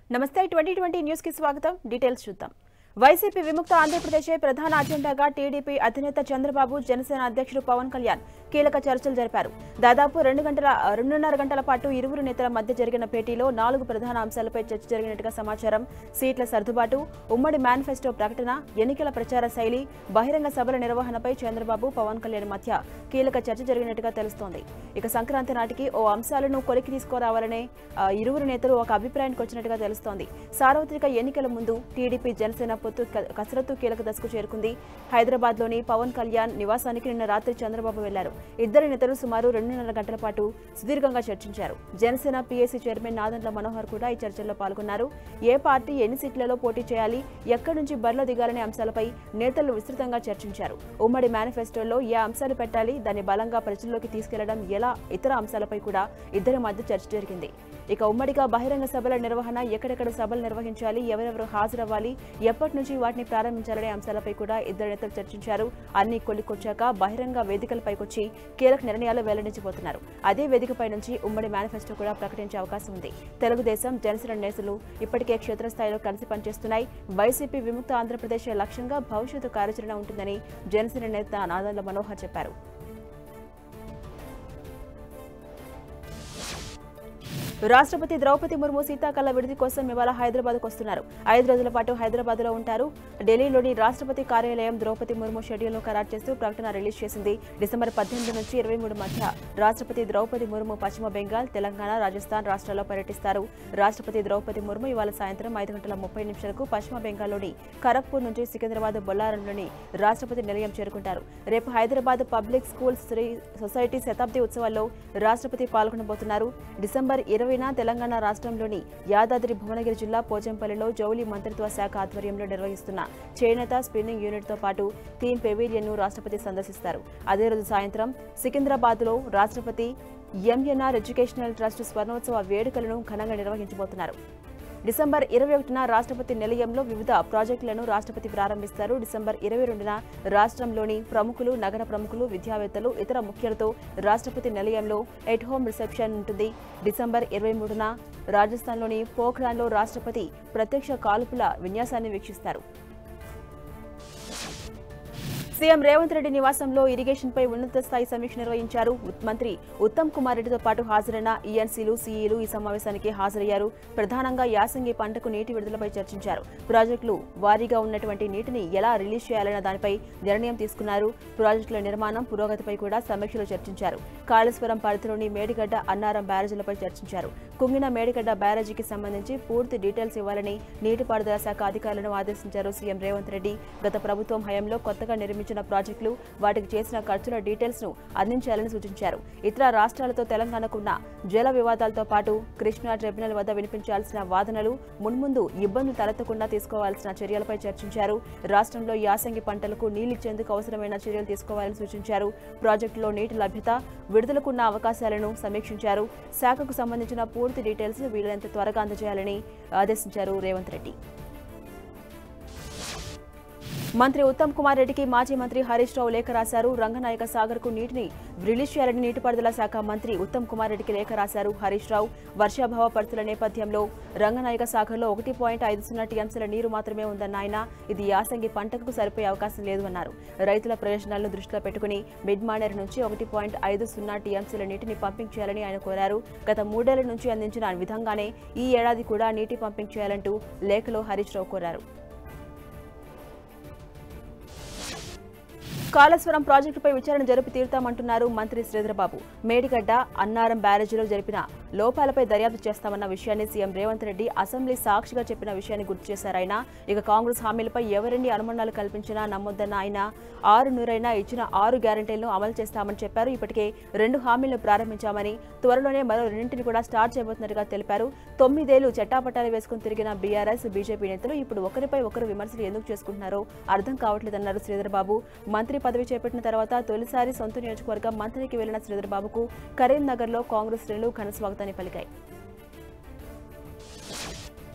నమస్తే twenty twenty news కి స్వాగతం డీటెయిల్స్ చూద్దాం వైసీపీ విముక్త ఆంధ్రప్రదేశే ప్రధాన అజెండాగా టీడీపీ అధినేత చంద్రబాబు జనసేన అధ్యక్షుడు పవన్ కళ్యాణ్ కీలక చర్చలు జరిపారు దాదాపు రెండు గంటల రెండున్నర గంటల పాటు ఇరువురు నేతల మధ్య జరిగిన భేటీలో నాలుగు ప్రధాన అంశాలపై చర్చ జరిగినట్టుగా సమాచారం సీట్ల సర్దుబాటు ఉమ్మడి మేనిఫెస్టో ప్రకటన ఎన్నికల ప్రచార శైలి బహిరంగ సభల నిర్వహణపై చంద్రబాబు పవన్ కళ్యాణ్ మధ్య కీలక చర్చ జరిగినట్టుగా తెలుస్తోంది ఇక సంక్రాంతి నాటికి ఓ అంశాలను కొలికి తీసుకురావాలనే ఆ, ఇరువురు నేతలు ఒక అభిప్రాయానికి వచ్చినట్టుగా తెలుస్తోంది సార్వత్రిక ఎన్నికల ముందు టీడీపీ జనసేన పొత్తు క- కసరత్తు కీలక దశకు చేరుకుంది హైదరాబాద్ లోని పవన్ కళ్యాణ్ నివాసానికి నిన్న రాత్రి చంద్రబాబు వెళ్లారు ఇద్దరు నేతలు సుమారు రెండున్నర గంటల పాటు సుదీర్ఘంగా చర్చించారు జనసేన పీఏసీ చైర్మన్ నాదండ్ల మనోహర్ కూడా ఈ చర్చల్లో పాల్గొన్నారు ఏ పార్టీ ఎన్ని సీట్లలో పోటీ చేయాలి ఎక్కడి నుంచి బరిలో దిగాలనే అంశాలపై నేతలు విస్తృతంగా చర్చించారు ఉమ్మడి మేనిఫెస్టోలో ఏ అంశాలు పెట్టాలి దాన్ని బలంగా ప్రజల్లోకి తీసుకెళ్లడం ఎలా ఇతర అంశాలపై కూడా ఇద్దరి మధ్య చర్చ జరిగింది ఇక ఉమ్మడిగా బహిరంగ సభల నిర్వహణ ఎక్కడెక్కడ సభలు నిర్వహించాలి ఎవరెవరు హాజరవ్వాలి ఎప్పటి నుంచి వాటిని ప్రారంభించాలనే అంశాలపై కూడా ఇద్దరు నేతలు చర్చించారు అన్ని కొలికొచ్చాక బహిరంగ వేదికలపైకొచ్చి కీలక నిర్ణయాలు వెల్లడించబోతున్నారు అదే వేదికపై నుంచి ఉమ్మడి మేనిఫెస్టో కూడా ప్రకటించే అవకాశం ఉంది తెలుగుదేశం జనసేన నేతలు ఇప్పటికే క్షేత్రస్థాయిలో కలిసి పనిచేస్తున్నాయి వైసీపీ విముక్త ఆంధ్రప్రదేశ్ లక్ష్యంగా భవిష్యత్తు కార్యాచరణ ఉంటుందని జనసేన నేత నాదెండ్ల మనోహర్ చెప్పారు రాష్ట్రపతి ద్రౌపది ముర్ము శీతాకాల విడిది కోసం ఇవాళ హైదరాబాద్కు వస్తున్నారు ఐదు రోజుల పాటు హైదరాబాద్లో ఉంటారు ఢిల్లీలోని రాష్ట్రపతి కార్యాలయం ద్రౌపది ముర్ము షెడ్యూల్ను ఖరారు చేస్తూ ప్రకటన రిలీజ్ చేసింది డిసెంబర్ పద్దెనిమిది నుంచి ఇరవై మూడు మధ్య రాష్ట్రపతి ద్రౌపది ముర్ము పశ్చిమ బెంగాల్ తెలంగాణ రాజస్థాన్ రాష్ట్రాల్లో పర్యటిస్తారు రాష్ట్రపతి ద్రౌపది ముర్ము ఇవాళ సాయంత్రం ఐదు గంటల ముప్పై నిమిషాలకు పశ్చిమ బెంగాల్లోని ఖరగ్పూర్ నుంచి సికింద్రాబాద్ బొల్లారంలోని రాష్ట్రపతి నిలయం చేరుకుంటారు రేపు Hyderabad public school Sri society శతాబ్ది ఉత్సవాల్లో రాష్ట్రపతి పాల్గొనబోతున్నారు డిసెంబర్ ఇరవైన తెలంగాణ రాష్ట్రంలోని యాదాద్రి భువనగిరి జిల్లా పోచంపల్లిలో జౌలి మంత్రిత్వ శాఖ ఆధ్వర్యంలో నిర్వహిస్తున్న చేనేత స్పిన్నింగ్ యూనిట్ తో పాటు థీమ్ పెవిలియన్ ను రాష్ట్రపతి సందర్శిస్తారు అదే రోజు సాయంత్రం సికింద్రాబాద్ లో రాష్ట్రపతి ఎంఎన్ఆర్ ఎడ్యుకేషనల్ ట్రస్ట్ స్వర్ణోత్సవ వేడుకలను ఘనంగా నిర్వహించబోతున్నారు డిసెంబర్ ఇరవై ఒకటిన రాష్ట్రపతి నిలయంలో వివిధ ప్రాజెక్టులను రాష్ట్రపతి ప్రారంభిస్తారు డిసెంబర్ ఇరవై రెండున రాష్ట్రంలోని ప్రముఖులు నగర ప్రముఖులు విద్యావేత్తలు ఇతర ముఖ్యులతో రాష్ట్రపతి నిలయంలో ఎట్ హోమ్ రిసెప్షన్ ఉంటుంది డిసెంబర్ ఇరవై మూడున రాజస్థాన్లోని పోఖ్రాన్లో రాష్ట్రపతి ప్రత్యక్ష కాల్పుల విన్యాసాన్ని వీక్షిస్తారు సీఎం రేవంత్ రెడ్డి నివాసంలో ఇరిగేషన్ పై ఉన్నత స్థాయి సమీక్ష నిర్వహించారు ఉత్- మంత్రి ఉత్తమ్ కుమార్ రెడ్డితో పాటు హాజరైన ఈఎన్సీలు సీఈలు ఈ సమావేశానికి హాజరయ్యారు ప్రధానంగా యాసంగి పంటకు నీటి విడుదలపై చర్చించారు ప్రాజెక్టులు వారీగా ఉన్నటువంటి నీటిని ఎలా రిలీజ్ చేయాలన్న దానిపై నిర్ణయం తీసుకున్నారు ప్రాజెక్టుల నిర్మాణం పురోగతిపై కూడా సమీక్షలో చర్చించారు కాళేశ్వరం పరిధిలోని మేడిగడ్డ అన్నారం బ్యారేజీలపై చర్చించారు కుంగిన మేడిగడ్డ బ్యారేజీకి సంబంధించి పూర్తి డీటెయిల్స్ ఇవ్వాలని నీటిపారుదల శాఖ అధికారులను ఆదేశించారు సీఎం రేవంత్ రెడ్డి గత ప్రభుత్వం హయాంలో కొత్తగా నిర్మించిన ప్రాజెక్టులు వాటికి చేసిన ఖర్చుల డీటెయిల్స్ ను అందించాలని సూచించారు ఇతర రాష్ట్రాలతో తెలంగాణకున్న జల వివాదాలతో పాటు కృష్ణా ట్రిబ్యునల్ వద్ద వినిపించాల్సిన వాదనలు మున్ముందు ఇబ్బందులు తలెత్తకుండా తీసుకోవాల్సిన చర్యలపై చర్చించారు రాష్ట్రంలో యాసంగి పంటలకు నీళ్లిచ్చేందుకు అవసరమైన చర్యలు తీసుకోవాలని సూచించారు ప్రాజెక్టులో నీటి లభ్యత విడుదలకున్న అవకాశాలను సమీక్షించారు శాఖకు సంబంధించిన పూర్తి డీటెయిల్స్ వీలైనంత త్వరగా అందజేయాలని ఆదేశించారు రేవంత్ రెడ్డి మంత్రి ఉత్తమ్ కుమార్ రెడ్డికి మాజీ మంత్రి హరీష్ రావు లేఖ రాశారు రంగనాయక సాగర్ కు నీటిని రిలీజ్ చేయాలని నీటిపారుదల శాఖ మంత్రి ఉత్తమ్ కుమార్ రెడ్డికి లేఖ రాశారు హరీష్ రావు వర్షాభావ పరిస్థితుల నేపథ్యంలో రంగనాయక సాగర్లో ఒకటి పాయింట్ ఐదు సున్నా టీఎంసీల నీరు మాత్రమే ఉందన్న ఆయన ఇది యాసంగి పంటకు సరిపోయే అవకాశం లేదు అన్నారు రైతుల ప్రయోజనాలను దృష్టిలో పెట్టుకుని మిడ్ మానేర్ నుంచి ఒకటి పాయింట్ ఐదు సున్నా టీఎంసీల నీటిని పంపింగ్ చేయాలని ఆయన కోరారు గత మూడేళ్ల నుంచి అందించిన విధంగానే ఈ ఏడాది కూడా నీటి పంపింగ్ చేయాలంటూ లేఖలో హరీష్ రావు కోరారు కాళేశ్వరం ప్రాజెక్టుపై విచారణ జరిపి తీరుతామంటున్నారు మంత్రి శ్రీధరబాబు మేడిగడ్డ అన్నారం బ్యారేజీలో జరిపిన లోపాలపై దర్యాప్తు చేస్తామన్న విషయాన్ని సీఎం రేవంత్ రెడ్డి అసెంబ్లీ సాక్షిగా చెప్పిన విషయాన్ని గుర్తు చేశారు ఆయన ఇక కాంగ్రెస్ హామీలపై ఎవరెన్ని అనుమానాలు కల్పించినా నమ్మొద్దన్న ఆయన ఆరు నూరైనా ఇచ్చిన ఆరు గ్యారంటీలను అమలు చేస్తామని చెప్పారు ఇప్పటికే రెండు హామీలను ప్రారంభించామని త్వరలోనే మరో రెండింటిని కూడా స్టార్ట్ చేయబోతున్నట్టుగా తెలిపారు తొమ్మిదేళ్లు చట్టాపట్టాలు వేసుకుని తిరిగిన బీఆర్ఎస్ బీజేపీ నేతలు ఇప్పుడు ఒకరిపై ఒకరు విమర్శలు ఎందుకు చేసుకుంటున్నారో అర్థం కావట్లేదన్నారు శ్రీధర్బాబు మంత్రి పదవి చేపట్టిన తర్వాత తొలిసారి సొంత నియోజకవర్గం మంత్రికి వెళ్లిన శ్రీధర్బాబుకు కరీంనగర్లో కాంగ్రెస్ శ్రేణులు ఘన స్వాగతాన్ని పలికాయి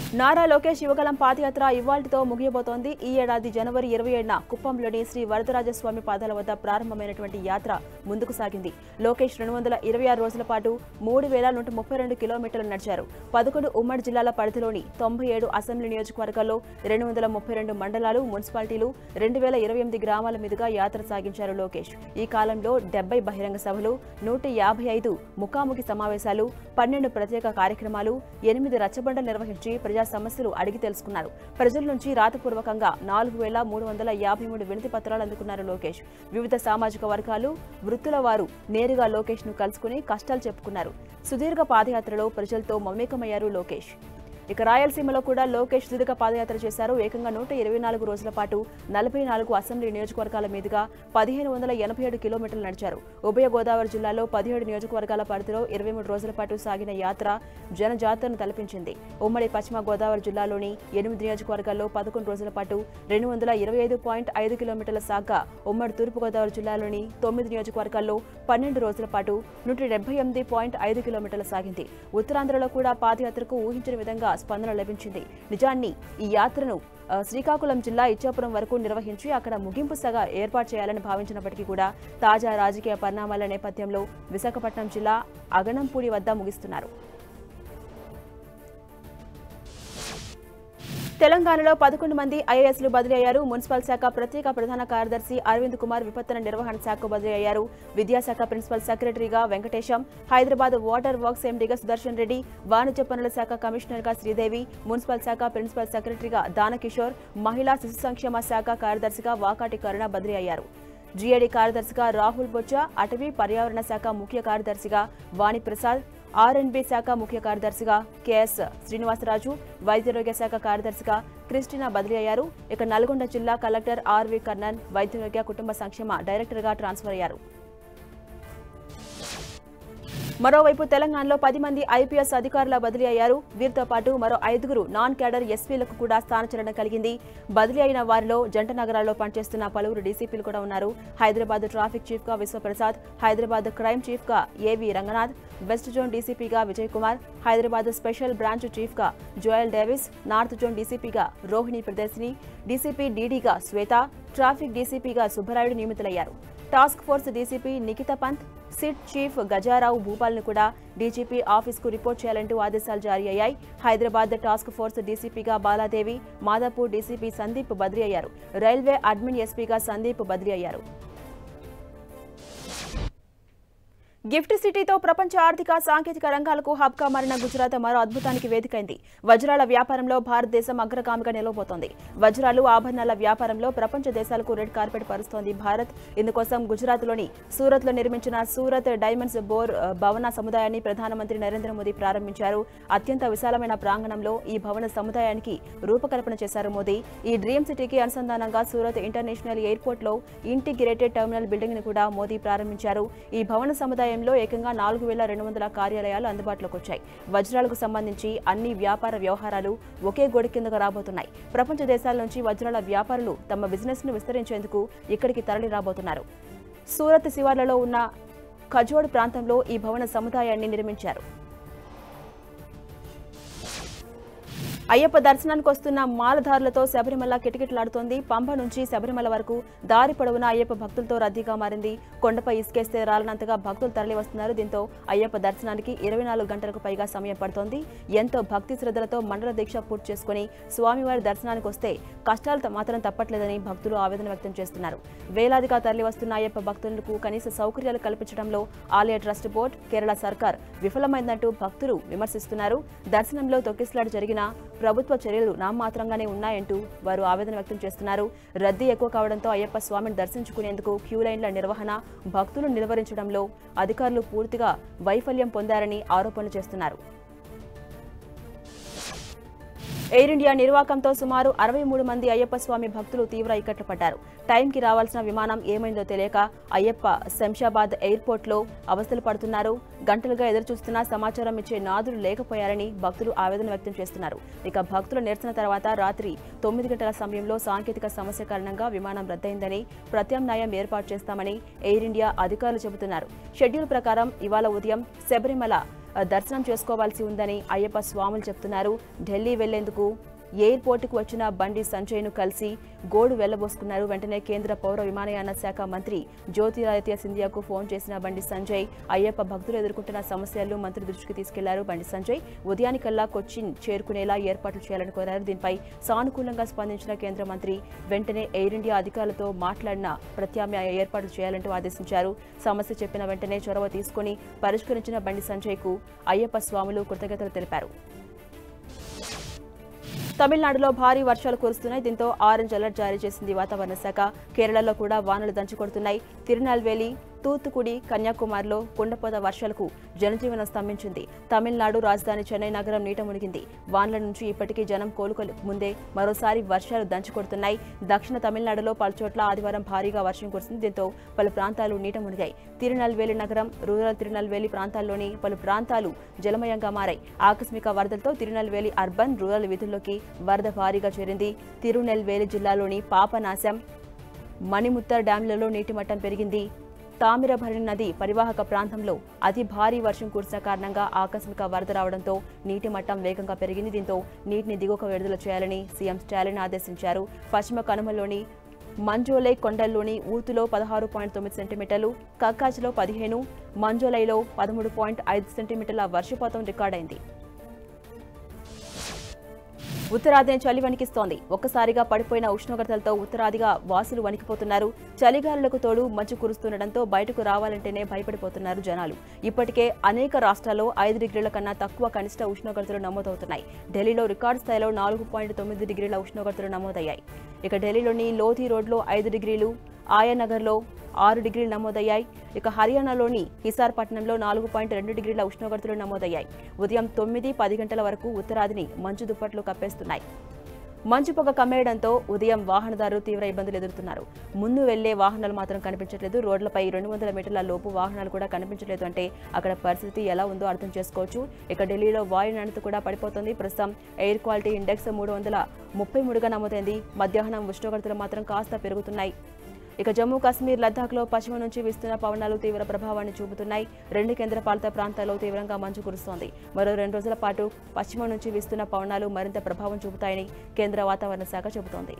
నారా లోకేష్ యువగలం పాదయాత్ర ఇవాళ్టితో ముగియబోతోంది ఈ ఏడాది జనవరి ఇరవై ఏడున కుప్పంలోని శ్రీ వరదరాజస్వామి పాదాల వద్ద ప్రారంభమైనటువంటి యాత్ర ముందుకు సాగింది లోకేష్ రెండు వందల ఇరవై ఆరు రోజుల పాటు మూడు వేల నూట ముప్పై రెండు కిలోమీటర్లు నడిచారు పదకొండు ఉమ్మడి జిల్లాల పరిధిలోని తొంభై ఏడు అసెంబ్లీ నియోజకవర్గాల్లో రెండు వందల ముప్పై రెండు మండలాలు మున్సిపాలిటీలు రెండు వేల ఇరవై ఎనిమిది గ్రామాల మీదుగా యాత్ర సాగించారు లోకేష్ ఈ కాలంలో డెబ్బై బహిరంగ సభలు నూట యాభై ఐదు ముఖాముఖి సమావేశాలు పన్నెండు ప్రత్యేక కార్యక్రమాలు ఎనిమిది రచ్చబండలు నిర్వహించి ప్రజా సమస్యలు అడిగి తెలుసుకున్నారు ప్రజల నుంచి రాతపూర్వకంగా నాలుగు వేల మూడు వందల యాభై మూడు వినతి పత్రాలు అందుకున్నారు లోకేష్ వివిధ సామాజిక వర్గాలు వృత్తుల వారు నేరుగా లోకేష్ ను కలుసుకుని కష్టాలు చెప్పుకున్నారు సుదీర్ఘ పాదయాత్రలో ప్రజలతో మమేకమయ్యారు లోకేష్ ఇక రాయలసీమలో కూడా లోకేష్ సుదీర్ఘ పాదయాత్ర చేశారు ఏకంగా నూట ఇరవై నాలుగు రోజుల పాటు నలభై నాలుగు అసెంబ్లీ నియోజకవర్గాల మీదుగా పదిహేను వందల ఎనభై ఏడు కిలోమీటర్లు నడిచారు ఉభయ గోదావరి జిల్లాలో పదిహేడు నియోజకవర్గాల పరిధిలో ఇరవై మూడు రోజుల పాటు సాగిన యాత్ర జనజాతరను తలపించింది ఉమ్మడి పశ్చిమ గోదావరి జిల్లాలోని ఎనిమిది నియోజకవర్గాల్లో పదకొండు రోజుల పాటు రెండు వందల ఇరవై ఐదు పాయింట్ ఐదు కిలోమీటర్ల సాగా ఉమ్మడి తూర్పుగోదావరి జిల్లాలోని తొమ్మిది నియోజకవర్గాల్లో పన్నెండు రోజుల పాటు నూట డెబ్బై ఎనిమిది పాయింట్ ఐదు కిలోమీటర్లు సాగింది ఉత్తరాంధ్రలో కూడా పాదయాత్రకు ఊహించని విధంగా స్పందన లభించింది నిజాన్ని ఈ యాత్రను ఆ, శ్రీకాకుళం జిల్లా ఇచ్చాపురం వరకు నిర్వహించి అక్కడ ముగింపు సగా ఏర్పాటు చేయాలని భావించినప్పటికీ కూడా తాజా రాజకీయ పరిణామాల నేపథ్యంలో విశాఖపట్నం జిల్లా అగనంపూడి వద్ద ముగిస్తున్నారు తెలంగాణలో పదకొండు మంది ఐఏఎస్లు బదిలీ అయ్యారు మున్సిపల్ శాఖ ప్రత్యేక ప్రధాన కార్యదర్శి అరవింద్ కుమార్ విపత్తన నిర్వహణ శాఖ బదిలీ అయ్యారు విద్యాశాఖ ప్రిన్సిపల్ సెక్రటరీగా వెంకటేశం హైదరాబాద్ వాటర్ వర్క్స్ ఎండీగా సుదర్శన్ రెడ్డి వాణిజ్య పనుల శాఖ కమిషనర్గా శ్రీదేవి మున్సిపల్ శాఖ ప్రిన్సిపల్ సెక్రటరీగా దానకిషోర్ మహిళా శిశు సంక్షేమ శాఖ కార్యదర్శిగా వాకాటి కరుణ బదిలీ అయ్యారు జీఏడీ కార్యదర్శిగా రాహుల్ బొచ్చా అటవీ పర్యావరణ శాఖ ముఖ్య కార్యదర్శిగా వాణి ప్రసాద్ ఆర్ఎన్బి శాఖ ముఖ్య కార్యదర్శిగా కెఎస్ శ్రీనివాసరాజు వైద్యారోగ్య శాఖ కార్యదర్శిగా క్రిస్టినా బదిలీ అయ్యారు ఇక నల్గొండ జిల్లా కలెక్టర్ ఆర్వి కర్ణన్ వైద్యారోగ్య కుటుంబ సంక్షేమ డైరెక్టర్గా ట్రాన్స్ఫర్ అయ్యారు మరోవైపు తెలంగాణలో పది మంది ఐపీఎస్ అధికారుల బదిలీ అయ్యారు వీరితో పాటు మరో ఐదుగురు నాన్ క్యాడర్ ఎస్పీలకు కూడా స్థానచలనం కలిగింది బదిలీ అయిన వారిలో జంట నగరాల్లో పనిచేస్తున్న పలువురు డీసీపీలు కూడా ఉన్నారు హైదరాబాద్ ట్రాఫిక్ చీఫ్ గా విశ్వప్రసాద్ హైదరాబాద్ క్రైమ్ చీఫ్ గా ఏవి రంగనాథ్ వెస్ట్ జోన్ డీసీపీగా Vijay Kumar Hyderabad special branch chief గా జోయల్ డేవిస్ నార్త్ జోన్ డీసీపీగా రోహిణి ప్రదర్శిని డీసీపీ డీడీగా శ్వేత ట్రాఫిక్ డీసీపీగా సుబ్బరాయుడు నియమితులయ్యారు task force DCP Nikhitha Pant SIT chief Gajarao భూపాల్ను కూడా డీజీపీ ఆఫీస్కు రిపోర్ట్ చేయాలంటూ ఆదేశాలు జారీ అయ్యాయి హైదరాబాద్ టాస్క్ ఫోర్స్ డీసీపీగా బాలాదేవి మాదాపూర్ డీసీపీ సందీప్ బద్రీ అయ్యారు రైల్వే అడ్మిన్ ఎస్పీగా సందీప్ బద్రీ అయ్యారు గిఫ్ట్ సిటీతో ప్రపంచ ఆర్థిక సాంకేతిక రంగాలకు హబ్గా మారిన గుజరాత్ మరో అద్భుతానికి వేదికైంది వజ్రాల వ్యాపారంలో భారతదేశం అగ్రగామిగా నిలవబోతోంది వజ్రాలు ఆభరణాల వ్యాపారంలో ప్రపంచ దేశాలకు రెడ్ కార్పెట్ పరుస్తోంది భారత్ ఇందుకోసం గుజరాత్లోని సూరత్లో నిర్మించిన సూరత్ డైమండ్స్ బోర్ ఆ, భవన సముదాయాన్ని ప్రధానమంత్రి నరేంద్ర మోదీ ప్రారంభించారు అత్యంత విశాలమైన ప్రాంగణంలో ఈ భవన సముదాయానికి రూపకల్పన చేశారు మోదీ ఈ డ్రీమ్ సిటీకి అనుసంధానంగా సూరత్ ఇంటర్నేషనల్ ఎయిర్పోర్ట్ లో ఇంటిగ్రేటెడ్ టెర్మినల్ బిల్డింగ్ ను కూడా మోదీ ప్రారంభించారు ఈ భవన సముదాయంలో ఏకంగా నాలుగు వేల రెండు వందల కార్యాలయాలు అందుబాటులోకి వచ్చాయి వజ్రాలకు సంబంధించి అన్ని వ్యాపార వ్యవహారాలు ఒకే గోడి కిందకు రాబోతున్నాయి ప్రపంచ దేశాల నుంచి వజ్రాల వ్యాపారులు తమ బిజినెస్ ను విస్తరించేందుకు ఇక్కడికి తరలి రాబోతున్నారు సూరత్ శివార్లలో ఉన్న ఖజోడ్ ప్రాంతంలో ఈ భవన సముదాయాన్ని నిర్మించారు అయ్యప్ప దర్శనానికి వస్తున్న మాలధారులతో శబరిమల కిటకిటలాడుతోంది పంప నుంచి శబరిమల వరకు దారి పొడవునా అయ్యప్ప భక్తులతో రద్దీగా మారింది కొండపై ఇసుకేస్తే రాలనంతగా భక్తులు తరలి వస్తున్నారు దీంతో అయ్యప్ప దర్శనానికి ఇరవై నాలుగు గంటలకు పైగా సమయం పడుతోంది ఎంతో భక్తి శ్రద్ధలతో మండల దీక్ష పూర్తి చేసుకుని స్వామివారి దర్శనానికి వస్తే కష్టాలు త- మాత్రం తప్పట్లేదని భక్తులు ఆవేదన వ్యక్తం చేస్తున్నారు వేలాదిగా తరలి వస్తున్న అయ్యప్ప భక్తులకు కనీస సౌకర్యాలు కల్పించడంలో ఆలయ ట్రస్ట్ బోర్డు కేరళ సర్కార్ విఫలమైందంటూ భక్తులు విమర్శిస్తున్నారు దర్శనంలో తొక్కిసలాట జరిగిన ప్రభుత్వ చర్యలు నామాత్రంగానే ఉన్నాయంటూ వారు ఆవేదన వ్యక్తం చేస్తున్నారు రద్దీ ఎక్కువ కావడంతో అయ్యప్ప స్వామిని దర్శించుకునేందుకు క్యూ లైన్ల నిర్వహణ భక్తులు నిలువరించడంలో అధికారులు పూర్తిగా వైఫల్యం పొందారని ఆరోపణలు చేస్తున్నారు ఎయిర్ ఇండియా నిర్వాకంతో సుమారు అరవై మూడు మంది అయ్యప్ప స్వామి భక్తులు తీవ్ర ఇక్కట్లు పడ్డారు టైంకి రావాల్సిన విమానం ఏమైందో తెలియక అయ్యప్ప శంషాబాద్ ఎయిర్పోర్ట్లో అవస్థలు పడుతున్నారు గంటలుగా ఎదురుచూస్తున్నా సమాచారం ఇచ్చే నాదులు లేకపోయారని భక్తులు ఆవేదన వ్యక్తం చేస్తున్నారు ఇక భక్తుల నిరసన తర్వాత రాత్రి తొమ్మిది గంటల సమయంలో సాంకేతిక సమస్య కారణంగా విమానం రద్దయిందని ప్రత్యామ్నాయం ఏర్పాటు చేస్తామని ఎయిర్ ఇండియా అధికారులు చెబుతున్నారు షెడ్యూల్ ప్రకారం ఇవాళ ఉదయం శబరిమల ఆ, దర్శనం చేసుకోవాల్సి ఉందని అయ్యప్ప స్వాములు చెప్తున్నారు ఢిల్లీ వెళ్లేందుకు ఎయిర్పోర్టుకు వచ్చిన బండి సంజయ్ను కలిసి గోడు వెళ్లబోసుకున్నారు వెంటనే కేంద్ర పౌర విమానయాన శాఖ మంత్రి జ్యోతిరాదిత్య సింధియాకు ఫోన్ చేసిన బండి సంజయ్ అయ్యప్ప భక్తులు ఎదుర్కొంటున్న సమస్యలను మంత్రి దృష్టికి తీసుకెళ్లారు బండి సంజయ్ ఉదయానికల్లా కొచ్చిన్ చేరుకునేలా ఏర్పాట్లు చేయాలని కోరారు దీనిపై సానుకూలంగా స్పందించిన కేంద్ర మంత్రి వెంటనే ఎయిర్ ఇండియా అధికారులతో మాట్లాడిన ప్రత్యామ్నాయ ఏర్పాట్లు చేయాలంటూ ఆదేశించారు సమస్య చెప్పిన వెంటనే చొరవ తీసుకుని పరిష్కరించిన బండి సంజయ్కు అయ్యప్ప స్వాములు కృతజ్ఞతలు తెలిపారు తమిళనాడులో భారీ వర్షాలు కురుస్తున్నాయి దీంతో ఆరెంజ్ అలర్ట్ జారీ చేసింది వాతావరణ శాఖ కేరళలో కూడా వానలు దంచుకొడుతున్నాయి తిరునల్వేలి తూత్తుకుడి కన్యాకుమారిలో కుండపోత వర్షాలకు జనజీవనం స్తంభించింది తమిళనాడు రాజధాని చెన్నై నగరం నీట మునిగింది వాన్ల నుంచి ఇప్పటికీ జనం కోలుకోలే ముందే మరోసారి వర్షాలు దంచుకొడుతున్నాయి దక్షిణ తమిళనాడులో పలుచోట్ల ఆదివారం భారీగా వర్షం కురిసింది దీంతో పలు ప్రాంతాలు నీట మునిగాయి తిరునల్వేలి నగరం రూరల్ తిరునల్వేలి ప్రాంతాల్లోని పలు ప్రాంతాలు జలమయంగా మారాయి ఆకస్మిక వరదలతో తిరునల్వేలి అర్బన్ రూరల్ వీధుల్లోకి వరద భారీగా చేరింది తిరునెల్వేలి జిల్లాలోని పాపనాశం మణిముత్తర్ డ్యాంలలో నీటి మట్టం పెరిగింది తామిరభరణి నది పరివాహక ప్రాంతంలో అతి భారీ వర్షం కురిసిన కారణంగా ఆకస్మిక వరద రావడంతో నీటి మట్టం వేగంగా పెరిగింది దీంతో నీటిని దిగువకు విడుదల చేయాలని సీఎం స్టాలిన్ ఆదేశించారు పశ్చిమ కనుమలోని మంజోలై కొండల్లోని ఊతులో పదహారు పాయింట్ తొమ్మిది సెంటీమీటర్లు కక్కాజ్లో పదిహేను మంజోలైలో పదమూడు పాయింట్ ఐదు సెంటీమీటర్ల వర్షపాతం రికార్డైంది ఉత్తరాదిని చలి వణికిస్తోంది ఒక్కసారిగా పడిపోయిన ఉష్ణోగ్రతలతో ఉత్తరాదిగా వాసులు వణికిపోతున్నారు చలిగాలులకు తోడు మంచు కురుస్తుండటంతో బయటకు రావాలంటేనే భయపడిపోతున్నారు జనాలు ఇప్పటికే అనేక రాష్ట్రాల్లో ఐదు డిగ్రీల కన్నా తక్కువ కనిష్ట ఉష్ణోగ్రతలు నమోదవుతున్నాయి ఢిల్లీలో రికార్డు స్థాయిలో నాలుగు పాయింట్ తొమ్మిది డిగ్రీల ఉష్ణోగ్రతలు నమోదయ్యాయి ఇక ఢిల్లీలోని లోధి రోడ్లో ఐదు డిగ్రీలు ఆయనగర్లో ఆరు డిగ్రీలు నమోదయ్యాయి ఇక హర్యానాలోని హిసార్ పట్టణంలో నాలుగు పాయింట్ రెండు డిగ్రీల ఉష్ణోగ్రతలు నమోదయ్యాయి ఉదయం తొమ్మిది పది గంటల వరకు ఉత్తరాదిని మంచు దుప్పట్లు కప్పేస్తున్నాయి మంచు పొగ కమ్మేయడంతో ఉదయం వాహనదారులు తీవ్ర ఇబ్బందులు ఎదుర్కొన్నారు ముందు వెళ్లే వాహనాలు మాత్రం కనిపించట్లేదు రోడ్లపై రెండు వందల మీటర్ల లోపు వాహనాలు కూడా కనిపించలేదు అంటే అక్కడ పరిస్థితి ఎలా ఉందో అర్థం చేసుకోవచ్చు ఇక ఢిల్లీలో వాయు నాణ్యత కూడా పడిపోతుంది ప్రస్తుతం ఎయిర్ క్వాలిటీ ఇండెక్స్ మూడు వందల ముప్పై మూడుగా నమోదైంది మధ్యాహ్నం ఉష్ణోగ్రతలు మాత్రం కాస్త పెరుగుతున్నాయి ఇక జమ్మూ కాశ్మీర్ లద్దాఖ్లో పశ్చిమ నుంచి వీస్తున్న పవనాలు తీవ్ర ప్రభావాన్ని చూపుతున్నాయి రెండు కేంద్రపాలిత ప్రాంతాల్లో తీవ్రంగా మంచు కురుస్తోంది మరో రెండు రోజుల పాటు పశ్చిమ నుంచి వీస్తున్న పవనాలు మరింత ప్రభావం చూపుతాయని కేంద్ర వాతావరణ శాఖ చెబుతోంది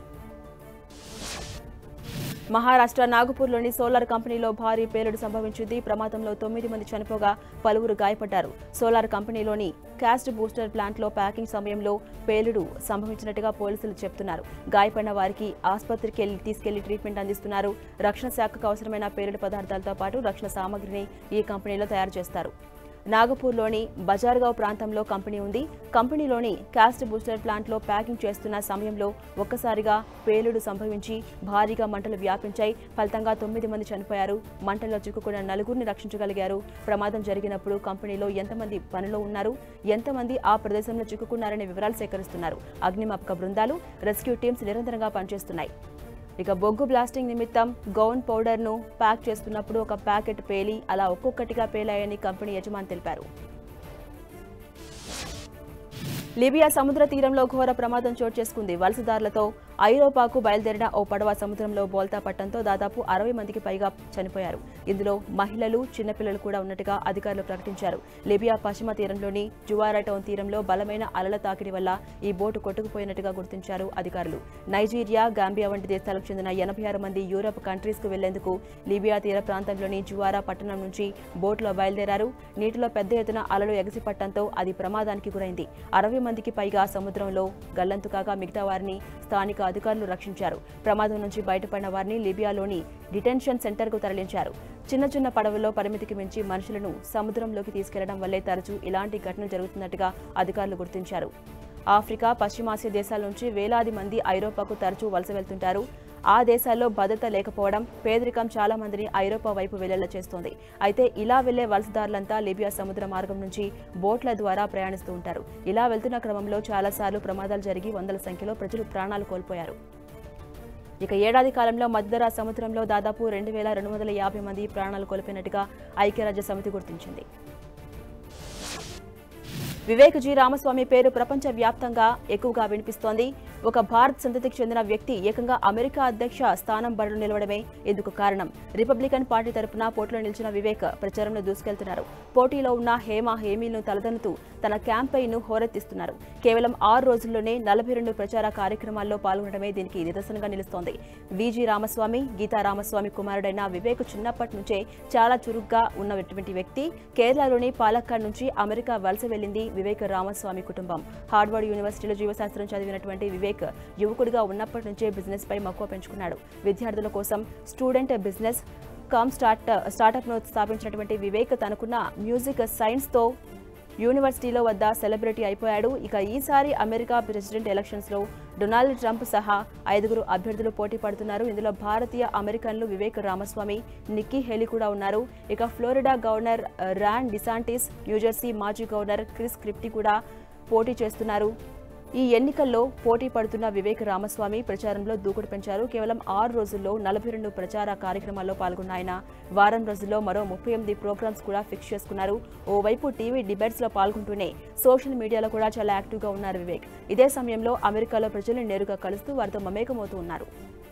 మహారాష్ట్ర నాగపూర్లోని సోలార్ కంపెనీలో భారీ పేలుడు సంభవించింది ప్రమాదంలో తొమ్మిది మంది చనిపోగా పలువురు గాయపడ్డారు సోలార్ కంపెనీలోని క్యాస్ట్ బూస్టర్ ప్లాంట్లో ప్యాకింగ్ సమయంలో పేలుడు సంభవించినట్టుగా పోలీసులు చెప్తున్నారు గాయపడిన వారికి ఆసుపత్రికి వెళ్లి తీసుకెళ్లి ట్రీట్మెంట్ అందిస్తున్నారు రక్షణ శాఖకు అవసరమైన పేలుడు పదార్థాలతో పాటు రక్షణ సామగ్రిని ఈ కంపెనీలో తయారు చేస్తారు నాగపూర్లోని బజార్గావ్ ప్రాంతంలో కంపెనీ ఉంది కంపెనీలోని కాస్ట్ బూస్టర్ ప్లాంట్లో ప్యాకింగ్ చేస్తున్న సమయంలో ఒక్కసారిగా పేలుడు సంభవించి భారీగా మంటలు వ్యాపించాయి ఫలితంగా తొమ్మిది మంది చనిపోయారు మంటల్లో చిక్కుకున్న నలుగురిని రక్షించగలిగారు ప్రమాదం జరిగినప్పుడు కంపెనీలో ఎంతమంది పనిలో ఉన్నారు ఎంతమంది ఆ ప్రదేశంలో చిక్కుకున్నారనే వివరాలు సేకరిస్తున్నారు అగ్నిమాపక బృందాలు రెస్క్యూ టీమ్స్ నిరంతరంగా పనిచేస్తున్నాయి ఇక బొగ్గు బ్లాస్టింగ్ నిమిత్తం గౌన్ పౌడర్ను ప్యాక్ చేస్తున్నప్పుడు ఒక ప్యాకెట్ పేలి అలా ఒక్కొక్కటిగా పేలాయని కంపెనీ యజమాని తెలిపారు లిబియా సముద్ర తీరంలో ఘోర ప్రమాదం చోటు చేసుకుంది వలసదారులతో ఐరోపాకు బయలుదేరిన ఓ పడవ సముద్రంలో బోల్తా పట్టడంతో దాదాపు అరవై మందికి పైగా చనిపోయారు ఇందులో మహిళలు చిన్నపిల్లలు కూడా ఉన్నట్టుగా అధికారులు ప్రకటించారు లిబియా పశ్చిమ తీరంలోని జువారా టౌన్ తీరంలో బలమైన అలల తాకిడి వల్ల ఈ బోటు కొట్టుకుపోయినట్టుగా గుర్తించారు అధికారులు నైజీరియా గాంబియా వంటి దేశాలకు చెందిన ఎనభై ఆరు మంది యూరప్ కంట్రీస్ కు వెళ్లేందుకు లిబియా తీర ప్రాంతంలోని జువారా పట్టణం నుంచి బోటులో బయలుదేరారు నీటిలో పెద్ద ఎత్తున అలలు ఎగసిపట్టడంతో అది ప్రమాదానికి గురైంది అరవై మందికి పైగా సముద్రంలో గల్లంతు కాగా మిగతా వారిని స్థానిక అధికారులు రక్షించారు ప్రమాదం నుంచి బయటపడిన వారిని లిబియాలోని డిటెన్షన్ సెంటర్కు తరలించారు చిన్న చిన్న పడవల్లో పరిమితికి మించి మనుషులను సముద్రంలోకి తీసుకెళ్లడం వల్లే తరచూ ఇలాంటి ఘటనలు జరుగుతున్నట్టుగా అధికారులు గుర్తించారు ఆఫ్రికా పశ్చిమాసియా దేశాల నుంచి వేలాది మంది ఐరోపాకు తరచూ వలస వెళ్తుంటారు ఆ దేశాల్లో భద్రత లేకపోవడం పేదరికం చాలా మందిని ఐరోపా వైపు వెళ్లేలా చేస్తోంది అయితే ఇలా వెళ్లే వలసదారులంతా లిబియా సముద్ర మార్గం నుంచి బోట్ల ద్వారా ప్రయాణిస్తూ ఉంటారు ఇలా వెళ్తున్న క్రమంలో చాలాసార్లు ప్రమాదాలు జరిగి వందల సంఖ్యలో ప్రజలు ప్రాణాలు కోల్పోయారు ఇక ఏడాది కాలంలో మధ్యధరా సముద్రంలో దాదాపు రెండు వేల రెండు వందల యాభై మంది ప్రాణాలు కోల్పోయినట్టుగా ఐక్యరాజ్య సమితి గుర్తించింది వివేక్ జీ రామస్వామి పేరు ప్రపంచ వ్యాప్తంగా ఎక్కువగా వినిపిస్తోంది ఒక భారత్ సంతతికి చెందిన వ్యక్తి ఏకంగా అమెరికా అధ్యక్ష స్థానం బరిలో నిలవడమే ఇందుకు కారణం రిపబ్లికన్ పార్టీ తరపున పోటీలో నిలిచిన వివేక్ ప్రచారంలో దూసుకెళ్తున్నారు పోటీలో ఉన్న హేమ హేమీలను తలదన్నుతూ తన క్యాంపెయిన్ ను హోరెత్తిస్తున్నారు కేవలం ఆరు రోజుల్లోనే నలభై రెండు ప్రచార కార్యక్రమాల్లో పాల్గొనడమే దీనికి నిదర్శనంగా నిలుస్తోంది విజి రామస్వామి గీతా రామస్వామి కుమారుడైన వివేక్ చిన్నప్పటి నుంచే చాలా చురుగ్గా ఉన్నటువంటి వ్యక్తి కేరళలోని పాలక్కాడ్ నుంచి అమెరికా వలస వెళ్లింది వివేక్ రామస్వామి కుటుంబం హార్వర్డ్ యూనివర్సిటీలో జీవశాస్త్రం చదివినటువంటి వివేక్ యువకుడిగా ఉన్నప్పటి నుంచే బిజినెస్ పై మక్కువ పెంచుకున్నాడు విద్యార్థుల కోసం స్టూడెంట్ బిజినెస్ కమ్ స్టార్ట్ స్టార్టప్ను స్థాపించినటువంటి వివేక్ తనకున్న మ్యూజిక్ సైన్స్తో యూనివర్సిటీలో వద్ద సెలబ్రిటీ అయిపోయాడు ఇక ఈసారి అమెరికా ప్రెసిడెంట్ ఎలక్షన్స్లో డొనాల్డ్ ట్రంప్ సహా ఐదుగురు అభ్యర్థులు పోటీ పడుతున్నారు ఇందులో భారతీయ అమెరికన్లు వివేక్ రామస్వామి నిక్కీ హెలీ కూడా ఉన్నారు ఇక Florida governor Ryan DeSantis New Jersey మాజీ గవర్నర్ క్రిస్ క్రిప్టీ కూడా పోటీ చేస్తున్నారు ఈ ఎన్నికల్లో పోటీ పడుతున్న వివేక్ రామస్వామి ప్రచారంలో దూకుడు పెంచారు కేవలం ఆరు రోజుల్లో నలభై రెండు ప్రచార కార్యక్రమాల్లో పాల్గొన్న ఆయన వారం రోజుల్లో మరో ముప్పై ఎనిమిది ప్రోగ్రామ్స్ కూడా ఫిక్స్ చేసుకున్నారు ఓవైపు టీవీ డిబేట్స్ లో పాల్గొంటూనే సోషల్ మీడియాలో కూడా చాలా యాక్టివ్గా ఉన్నారు వివేక్ ఇదే సమయంలో అమెరికాలో ప్రజలను నేరుగా కలుస్తూ వారితో మమేకమవుతూ ఉన్నారు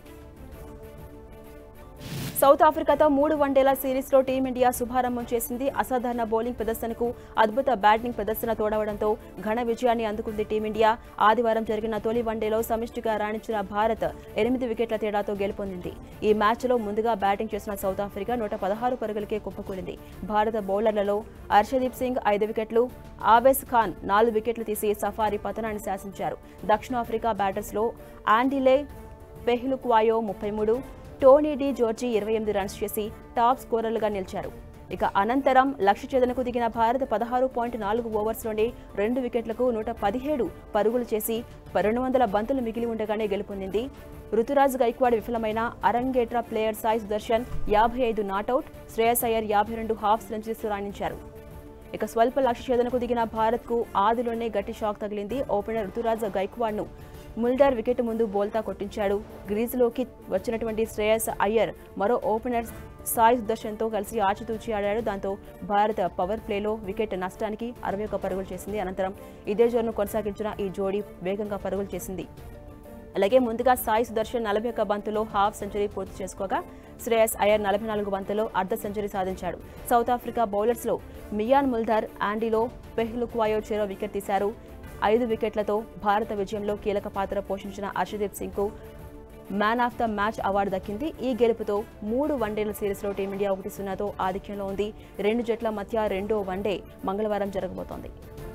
సౌత్ ఆఫ్రికాతో మూడు వన్డేల సిరీస్లో టీమిండియా శుభారంభం చేసింది అసాధారణ బౌలింగ్ ప్రదర్శనకు అద్భుత బ్యాటింగ్ ప్రదర్శన తోడవడంతో ఘన విజయాన్ని అందుకుంది టీమిండియా ఆదివారం జరిగిన తొలి వన్డేలో సమిష్టిగా రాణించిన భారత్ ఎనిమిది వికెట్ల తేడాతో గెలుపొందింది ఈ మ్యాచ్లో ముందుగా బ్యాటింగ్ చేసిన సౌత్ ఆఫ్రికా నూట పదహారు పరుగులకే కుప్పకూలింది భారత బౌలర్లలో హర్షదీప్ సింగ్ ఐదు వికెట్లు ఆవేస్ ఖాన్ నాలుగు వికెట్లు తీసి సఫారీ పతనాన్ని శాసించారు దక్షిణాఫ్రికా బ్యాటర్స్లో ఆండిలే పెహ్లుక్వాయో ముప్పై మూడు టోనీ డి జోర్జీ ఇరవై ఎనిమిది రన్స్ చేసి టాప్ స్కోరర్లుగా నిలిచారు ఇక అనంతరం లక్ష్య ఛేదనకు దిగిన భారత్ పదహారు పాయింట్ నాలుగు ఓవర్స్లోనే రెండు వికెట్లకు నూట పదిహేడు పరుగులు చేసి రెండు వందల బంతులు మిగిలి ఉండగానే గెలుపొందింది రుతురాజ్ గైక్వాడ్ విఫలమైన అరంగేట్రా ప్లేయర్ సాయి సుదర్శన్ యాభై ఐదు నాటౌట్ శ్రేయస్ అయ్యర్ యాభై రెండు హాఫ్ సెంచరీస్ రాణించారు ఇక స్వల్ప లక్ష్య ఛేదనకు దిగిన భారత్కు ఆదిలోనే గట్టి షాక్ తగిలింది ఓపెనర్ ఋతురాజ్ గైక్వాడ్ను ముల్డర్ వికెట్ ముందు బోల్తా కొట్టించాడు గ్రీజులోకి వచ్చినటువంటి శ్రేయస్ అయ్యర్ మరో ఓపెనర్ సాయి సుదర్శన్తో కలిసి ఆచితూచి ఆడాడు దాంతో భారత్ పవర్ ప్లేలో వికెట్ నష్టానికి అరవై ఒక్క పరుగులు చేసింది అనంతరం ఇదే జోరును కొనసాగించిన ఈ జోడీ వేగంగా పరుగులు చేసింది అలాగే ముందుగా సాయి సుదర్శన్ నలభై ఒక్క బంతులో హాఫ్ సెంచరీ పూర్తి చేసుకోగా శ్రేయస్ అయ్యర్ నలభై నాలుగు బంతులో అర్ధ సెంచరీ సాధించాడు సౌత్ ఆఫ్రికా బౌలర్స్లో మియాన్ ముల్ధర్ ఆండీలో పెహ్లుక్వాయో చెరో వికెట్ తీశారు ఐదు వికెట్లతో భారత విజయంలో కీలక పాత్ర పోషించిన హర్షదీప్ సింగ్కు man of the match award దక్కింది ఈ గెలుపుతో మూడు వన్డేల సిరీస్లో టీమిండియా ఒకటి సున్నాతో ఆధిక్యంలో ఉంది రెండు జట్ల మధ్య రెండో వన్డే మంగళవారం జరగబోతోంది